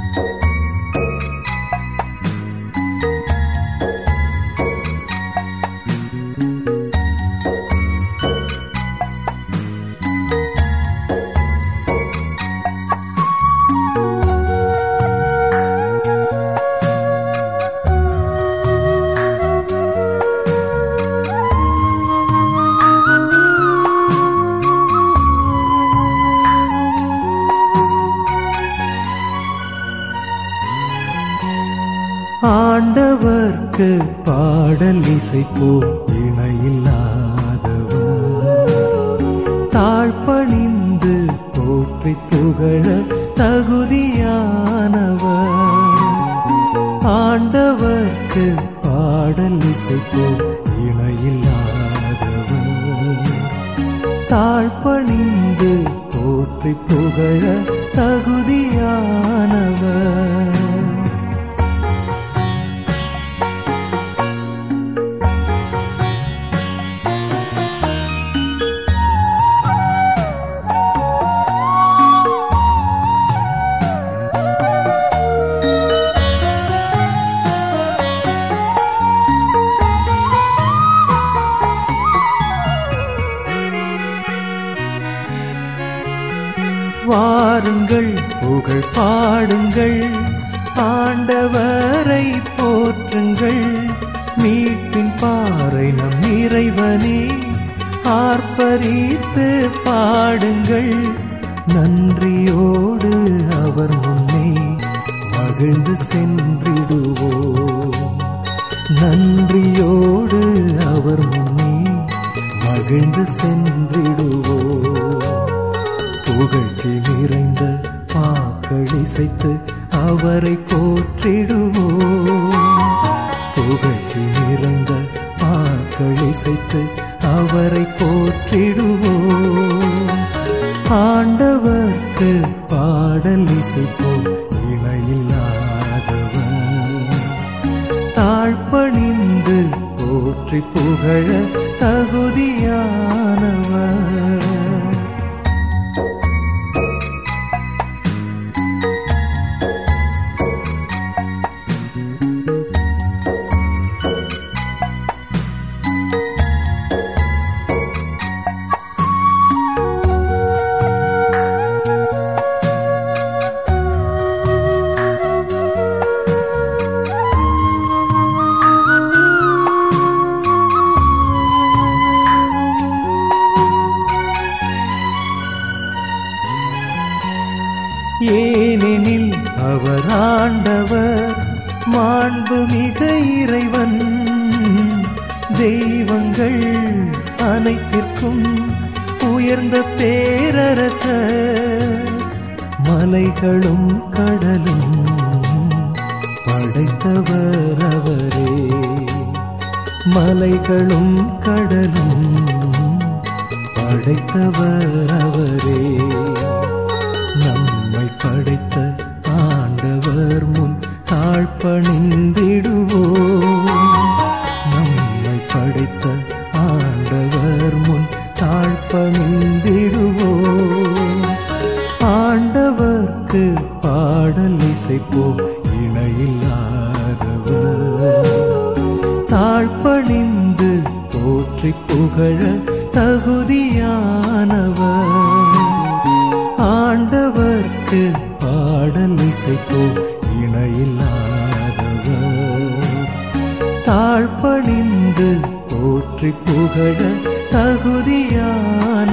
ஆண்டவர்க்கு பாடல் இசைப்போம் இணையில்லாதவர் தாழ்பணிந்து போற்றி புகழ தகுதியானவர் ஆண்டவர்க்கு பாடல் இசைப்போம் இணையில்லாதவர் தாழ்பணிந்து போற்றி புகழ தகுதியானவர் வாருங்கள் புகழ் பாடுங்கள் ஆண்டவரை போற்றுங்கள் மீட்பின் பாறை நம் இறைவனே ஆர்ப்பரித்து பாடுங்கள் நன்றியோடு அவர் முன்னே மகிழ்ந்து சென்றிடுவோம் நன்றியோடு அவர் முன்னே மகிழ்ந்து சென்றிடுவோம் புகழ்ச்சி நிறைந்த பாக்கள் இசைத்து அவரை போற்றிடுவோம் புகழ்ச்சி நிறைந்த பாக்கள் இசைத்து அவரை போற்றிடுவோம் ஆண்டவர்க்கு பாடல் இசைப்போம் இணையில்லாதவர் தாழ்பணிந்து போற்றி புகழ தகுதியானவர் ஏனெனில் அவர் ஆண்டவர் மாண்புமிக இறைவன் தெய்வங்கள் அனைத்திற்கும் உயர்ந்த பேரரசர் மலைகளும் கடலும் படைத்தவர் அவரே மலைகளும் கடலும் படைத்தவர் அவரே நம்மை படைத்த ஆண்டவர் முன் தாழ்பணிந்திடுவோம் நம்மை படைத்த ஆண்டவர் முன் தாழ்பணிந்திடுவோம் ஆண்டவர்க்கு பாடல் இசைப்போம் இணையில்லாதவர் தாழ்பணிந்து போற்றி புகழ தகுதியானவர் ஆண்டவர்க்கு பாடல் இசைப்போம் இணையில்லாதவர் தாழ்பணிந்து போற்றி புகழ தகுதியான